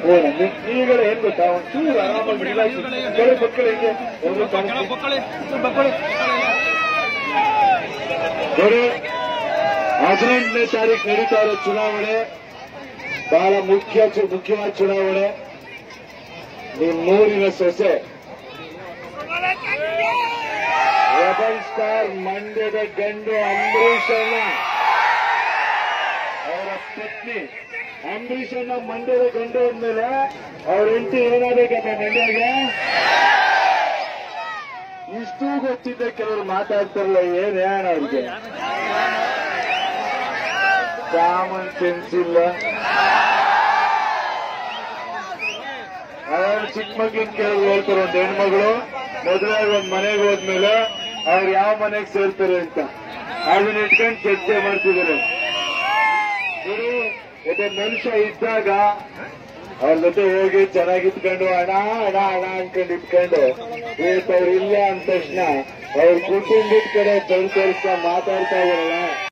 ಓ ನಂಗೆ ಈಗಲೇ ಏನ್ ಗೊತ್ತಾ ಒಂಚೂರು ಆರಾಮಾಗಿ ರಿಲ್ಯಾಕ್ಸ್ ಕೆಳಗೆ ಮಕ್ಕಳು ಹಿಂಗೆ ಒಂದು ಕಾಣಿಸ್ತು. ನೋಡಿ ಹದಿನೆಂಟನೇ ತಾರೀಕು ನಡೀತಾ ಇರೋ ಚುನಾವಣೆ ಬಹಳ ಮುಖ್ಯ ಚು- ಮುಖ್ಯವಾದ ಚುನಾವಣೆ ನಿಮ್ಮೂರಿನ ಸೊಸೆ ರೆಬಲ್ ಸ್ಟಾರ್ ಮಂಡ್ಯದ ಗಂಡು ಅಂಬರೀಷ್ ಅಣ್ಣ ಅವರ ಪತ್ನಿ ಅಂಬರೀಷ್ ಅಣ್ಣ ಮಂಡ್ಯದ ಗಂಡು ಅಂದ್ಮೇಲೆ ಅವ್ರ ಹೆಂಡತಿ ಏನಾಗಬೇಕಪ್ಪ ಮಂಡ್ಯಗೆ ಇಷ್ಟು ಗೊತ್ತಿದ್ದ ಕೆಲವರು ಮಾತಾಡ್ತಾರಲ್ಲ ಏನ್ ಹೇಳ ಅವ್ರಿಗೆ ಕಾಮನ್ ಸೆನ್ಸ್ ಇಲ್ಲ ಅವ್ರು ಚಿಕ್ಕ ಮಕ್ಳಿನ ಕೇಳಿ ಹೇಳ್ತಾರೆ ಒಂದು ಹೆಣ್ಮಗಳು ಮದುವೆ ಒಂದ್ ಮನೆಗೆ ಹೋದ್ಮೇಲೆ ಅವ್ರು ಯಾವ ಮನೆಗೆ ಸೇರ್ತಾರೆ ಅಂತ ಅದನ್ನ ಇಟ್ಕೊಂಡು ಚರ್ಚೆ ಮಾಡ್ತಿದ್ದಾರೆ ನೋಡಿ ಒಬ್ಬ ಮನುಷ್ಯ ಇದ್ದಾಗ ಅವ್ರ ಜೊತೆ ಹೋಗಿ ಚೆನ್ನಾಗಿ ಇಟ್ಕೊಂಡು ಹಣ ಹಣ ಹಣ ಅನ್ಕೊಂಡು ಇಟ್ಕೊಂಡು ಇವತ್ತು ಅವ್ರು ಇಲ್ಲ ಅಂದ ತಕ್ಷಣ ಅವ್ರ ಕುಟುಂಬದ ಕಡೆ ಬೆಳ್ ತೋರಿಸ್ತಾ ಮಾತಾಡ್ತಾ ಇದಾರಲ್ಲ